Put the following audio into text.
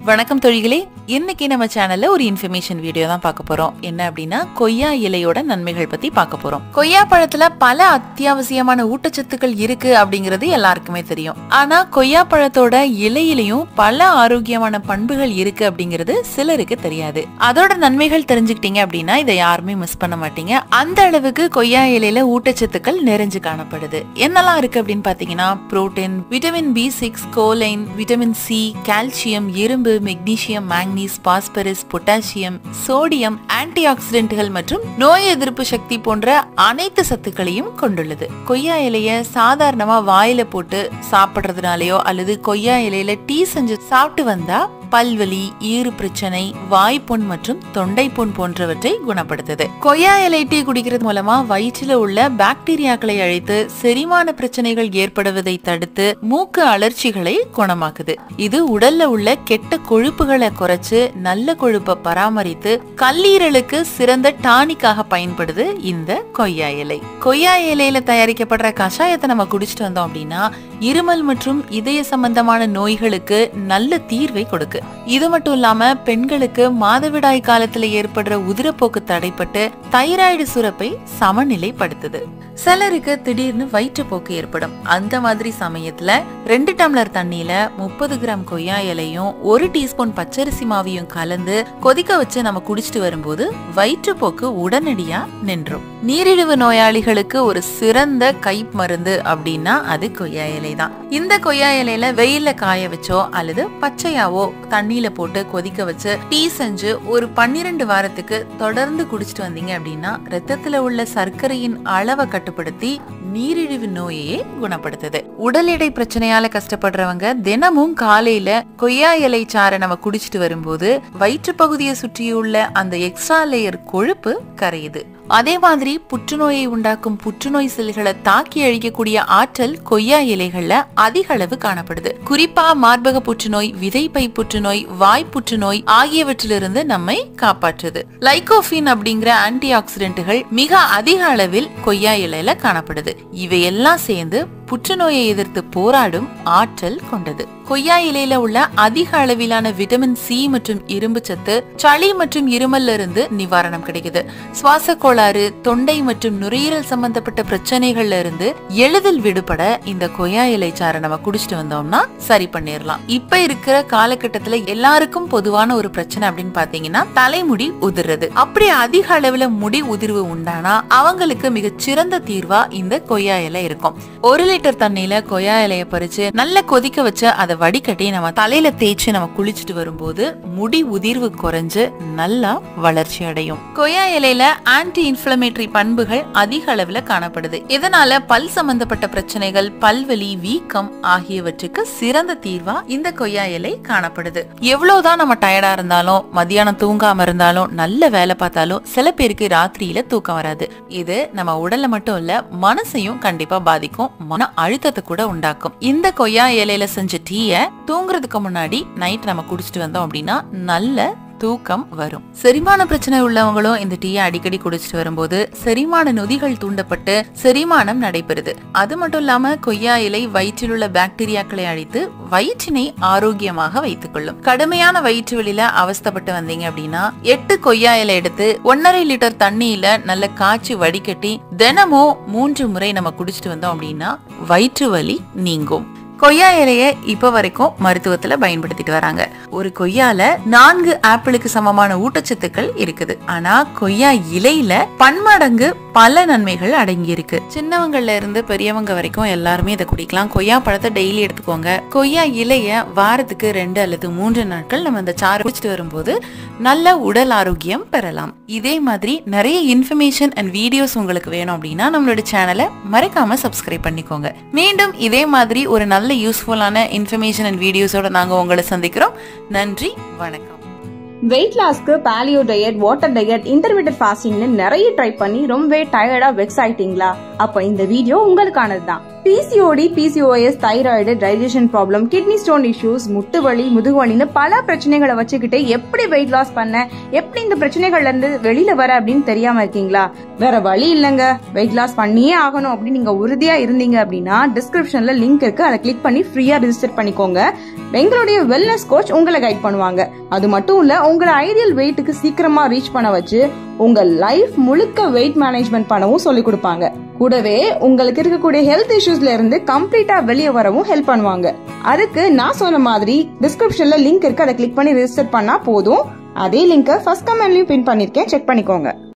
வணக்கம் தொழிகளே இன்னைக்கு நம்ம சேனல்ல ஒரு இன்ஃபர்மேஷன் வீடியோ தான் பார்க்க போறோம் என்ன அப்படின்னா கொய்யா இலையோட நன்மைகள் பத்தி பார்க்க போறோம் கொய்யா பழத்துல பல அத்தியாவசியமான ஊட்டச்சத்துக்கள் இருக்கு அப்படிங்கிறது எல்லாருக்குமே தெரியும் ஆனா கொய்யா பழத்தோட இலையிலையும் பல ஆரோக்கியமான பண்புகள் இருக்கு அப்படிங்கிறது சிலருக்கு தெரியாது அதோட நன்மைகள் தெரிஞ்சுக்கிட்டீங்க அப்படின்னா இதை யாருமே மிஸ் பண்ண மாட்டீங்க அந்த அளவுக்கு கொய்யா இலையில ஊட்டச்சத்துக்கள் நிறைஞ்சு காணப்படுது என்னெல்லாம் இருக்கு அப்படின்னு பாத்தீங்கன்னா protein vitamin B six choline vitamin C calcium இரும்பு magnesium manganese phosphorus potassium sodium anti ஆக்சிடென்ட்கள் மற்றும் நோய் எதிர்ப்பு சக்தி போன்ற அனைத்து சத்துக்களையும் கொண்டுள்ளது கொய்யா இலைய சாதாரணமா வாயில போட்டு சாப்பிடுறதுனாலயோ அல்லது கொய்யா இலையில டீ செஞ்சு சாப்பிட்டு வந்தா பல்வலி ஈறு பிரச்சனை வாய்ப்புண் மற்றும் தொண்டை புண் போன்றவற்றை குணப்படுத்துது கொய்யா இலை டீ குடிக்கிறது மூலமா வயிற்றில உள்ள பாக்டீரியாக்களை அழித்து செரிமான பிரச்சனைகள் ஏற்படுவதை தடுத்து மூக்கு அலர்ச்சிகளை குணமாக்குது இது உடல்ல உள்ள கெட்ட கொழுப்புகளை குறைச்சு நல்ல கொழுப்பை பராமரித்து கல்லீரலுக்கு சிறந்த டானிக்காக பயன்படுது இந்த கொய்யா இலை கொய்யா இலையில தயாரிக்கப்படுற கஷாயத்தை நம்ம குடிச்சிட்டு வந்தோம் அப்படின்னா இருமல் மற்றும் இதய சம்பந்தமான நோய்களுக்கு நல்ல தீர்வை கொடுக்கு இது மட்டும் இல்லாம பெண்களுக்கு மாதவிடாய் காலத்துல ஏற்படுற உதிரப்போக்கு தடைப்பட்டு தைராய்டு சுரப்பை சமநிலைப்படுத்துது சிலருக்கு திடீர்னு வயிற்றுப்போக்கு ஏற்படும் அந்த மாதிரி சமயத்துல ரெண்டு டம்ளர் தண்ணியில முப்பது கிராம் கொய்யா இலையும் ஒரு டீஸ்பூன் பச்சரிசி மாவையும் கலந்து கொதிக்க வச்சு நம்ம குடிச்சிட்டு வரும்போது வயிற்றுப்போக்கு உடனடியா நின்றும் நீரிழிவு நோயாளிகளுக்கு ஒரு சிறந்த கை மருந்து அப்படின்னா அது கொய்யா இலை தான் இந்த கொய்யா இலையில வெயில்ல காய வச்சோ அல்லது பச்சையாவோ தண்ணியில போட்டு கொதிக்க வச்சு டீ செஞ்சு ஒரு பன்னிரெண்டு வாரத்துக்கு தொடர்ந்து குடிச்சிட்டு வந்தீங்க அப்படின்னா ரத்தத்துல உள்ள சர்க்கரையின் அளவை கட்டுப்படுத்தி நீரிழிவு நோயையே குணப்படுத்துது உடல் எடை பிரச்சனையால கஷ்டப்படுறவங்க தினமும் காலையில கொய்யா இலை சாறை நம்ம குடிச்சிட்டு வரும்போது வயிற்று பகுதியை சுற்றியுள்ள அந்த எக்ஸ்ட்ரா லேயர் கொழுப்பு கரையுது அதே மாதிரி புற்றுநோயை உண்டாக்கும் புற்றுநோய் செல்களை தாக்கி அழிக்கக்கூடிய ஆற்றல் கொய்யா இலைகள்ல அதிக அளவு காணப்படுது குறிப்பா மார்பக புற்றுநோய் விதைப்பை புற்றுநோய் வாய் புற்றுநோய் ஆகியவற்றிலிருந்து நம்மை காப்பாற்றுது லைகோஃபின் அப்படிங்கிற ஆன்டி ஆக்சிடென்ட்டுகள் மிக அதிக அளவில் கொய்யா இலையில காணப்படுது இவையெல்லாம் சேர்ந்து புற்றுநோயை எதிர்த்து போராடும் ஆற்றல் கொண்டது கொய்யா இலையில உள்ள அதிக அளவிலான விட்டமின் சி மற்றும் இரும்பு சத்து சளி மற்றும் இருமல்ல இருந்து நிவாரணம் கிடைக்குது சுவாச கோளாறு தொண்டை மற்றும் நுரையீரல் சம்பந்தப்பட்ட பிரச்சனைகள்ல இருந்து எளிதில் விடுபட இந்த கொய்யா இலை சாறை நம்ம குடிச்சிட்டு வந்தோம்னா சரி பண்ணிடலாம் இப்ப இருக்கிற காலகட்டத்துல எல்லாருக்கும் பொதுவான ஒரு பிரச்சனை அப்படின்னு பாத்தீங்கன்னா தலைமுடி உதிர்றது அப்படி அதிக அளவுல முடி உதிர்வு உண்டானா அவங்களுக்கு மிகச் சிறந்த தீர்வா இந்த கொய்யா இலை இருக்கும் ஒரு லிட்டர் தண்ணியில கொய்யா இலைய பறிச்சு நல்லா கொதிக்க வச்சு அதை வடிகட்டி நம்ம தலையில தேய்ச்சி நம்ம குளிச்சுட்டு வரும்போது முடி உதிர்வு குறைஞ்சு நல்லா வளர்ச்சி அடையும் கொய்யா இலையில ஆன்டி இன்ஃபிளமேட்டரி பண்புகள் அதிக அளவுல காணப்படுது இதனால பல் சம்பந்தப்பட்ட பிரச்சனைகள் பல்வலி வீக்கம் ஆகியவற்றுக்கு சிறந்த தீர்வா இந்த கொய்யா இலை காணப்படுது எவ்வளவுதான் நம்ம டயர்டா இருந்தாலும் மத்தியானம் தூங்காம இருந்தாலும் நல்ல வேலை பார்த்தாலும் சில பேருக்கு ராத்திரியில தூக்கம் வராது இது நம்ம உடல்ல மட்டும் இல்ல மனசையும் கண்டிப்பா பாதிக்கும் மன அழுத்தத்தை கூட உண்டாக்கும் இந்த கொய்யா இலையில செஞ்ச டீய தூங்குறதுக்கு முன்னாடி நைட் நம்ம குடிச்சிட்டு வந்தோம் அப்படின்னா நல்ல தூக்கம் வரும் செரிமான பிரச்சனை உள்ளவங்களும் இந்த டீயை அடிக்கடி குடிச்சிட்டு வரும்போது செரிமான நொதிகள் தூண்டப்பட்டு செரிமானம் நடைபெறுது அது மட்டும் இல்லாம கொய்யா இலை வயிற்றில் உள்ள பாக்டீரியாக்களை அழித்து வயிற்றினை ஆரோக்கியமாக வைத்துக் கொள்ளும் கடுமையான வயிற்று வலியில அவஸ்தப்பட்டு வந்தீங்க அப்படின்னா எட்டு கொய்யா இலை எடுத்து ஒன்னரை லிட்டர் தண்ணியில நல்ல காய்ச்சி வடிகட்டி தினமும் மூன்று முறை நம்ம குடிச்சிட்டு வந்தோம் அப்படின்னா வயிற்று வலி நீங்கும் கொய்யா இலைய இப்ப வரைக்கும் மருத்துவத்துல பயன்படுத்திட்டு வராங்க ஒரு கொய்யால நான்கு ஆப்பிளுக்கு சமமான ஊட்டச்சத்துக்கள் இருக்குது ஆனா கொய்யா இலையில பன்மடங்கு பல நன்மைகள் அடங்கி இருக்கு சின்னவங்கள்ல இருந்து பெரியவங்க வரைக்கும் எல்லாருமே இதை குடிக்கலாம் கொய்யா பழத்தை டெய்லி எடுத்துக்கோங்க கொய்யா இலைய வாரத்துக்கு ரெண்டு அல்லது மூன்று நாட்கள் நம்ம இந்த சாறு குடிச்சிட்டு வரும்போது நல்ல உடல் ஆரோக்கியம் பெறலாம் இதே மாதிரி நிறைய இன்ஃபர்மேஷன் அண்ட் வீடியோஸ் உங்களுக்கு வேணும் அப்படின்னா நம்மளோட சேனலை மறக்காம சப்ஸ்கிரைப் பண்ணிக்கோங்க மீண்டும் இதே மாதிரி ஒரு நல்ல யூஸ்ஃபுல்லான இன்ஃபர்மேஷன் அண்ட் வீடியோஸோட நாங்க உங்களை சந்திக்கிறோம் நன்றி வணக்கம் வெயிட் லாஸ்க்கு paleo diet water diet intermediate ஃபாஸ்டிங்னு நிறைய ட்ரை பண்ணி ரொம்பவே டயர்டா வெக்ஸ் ஆயிட்டீங்களா அப்ப இந்த வீடியோ உங்களுக்கானது தான் PCOD PCOS thyroid digestion problem kidney stone issues முட்டு வலி முதுகு வலின்னு பல பிரச்சனைகளை வச்சுக்கிட்டு எப்படி வெயிட் லாஸ் பண்ண எப்படி இந்த பிரச்சனைகள்ல இருந்து வெளியில வர அப்படின்னு தெரியாம இருக்கீங்களா வேற வழி இல்லைங்க வெயிட் லாஸ் பண்ணியே ஆகணும் அப்படின்னு நீங்க உறுதியா இருந்தீங்க அப்படின்னா டிஸ்கிரிப்ஷன்ல லிங்க் இருக்கு அதை கிளிக் பண்ணி ஃப்ரீயா ரிஜிஸ்டர் பண்ணிக்கோங்க எங்களுடைய வெல்னஸ் கோச் உங்களை கைட் பண்ணுவாங்க அது மட்டும் இல்ல உங்களை ஐடியல் வெயிட்டுக்கு சீக்கிரமா ரீச் பண்ண வச்சு உங்க லைஃப் முழுக்க வெயிட் மேனேஜ்மெண்ட் பண்ணவும் சொல்லி கொடுப்பாங்க கூடவே உங்களுக்கு இருக்கக்கூடிய ஹெல்த் இஷ்யூஸ்ல இருந்து கம்ப்ளீட்டா வெளியே வரவும் ஹெல்ப் பண்ணுவாங்க அதுக்கு நான் சொன்ன மாதிரி டிஸ்கிரிப்ஷன்ல லிங்க் இருக்கு அதை கிளிக் பண்ணி ரிஜிஸ்டர் பண்ணா போதும் அதே லிங்கை ஃபர்ஸ்ட் கமெண்ட்லயும் பின் பண்ணிருக்கேன் செக் பண்ணிக்கோங்க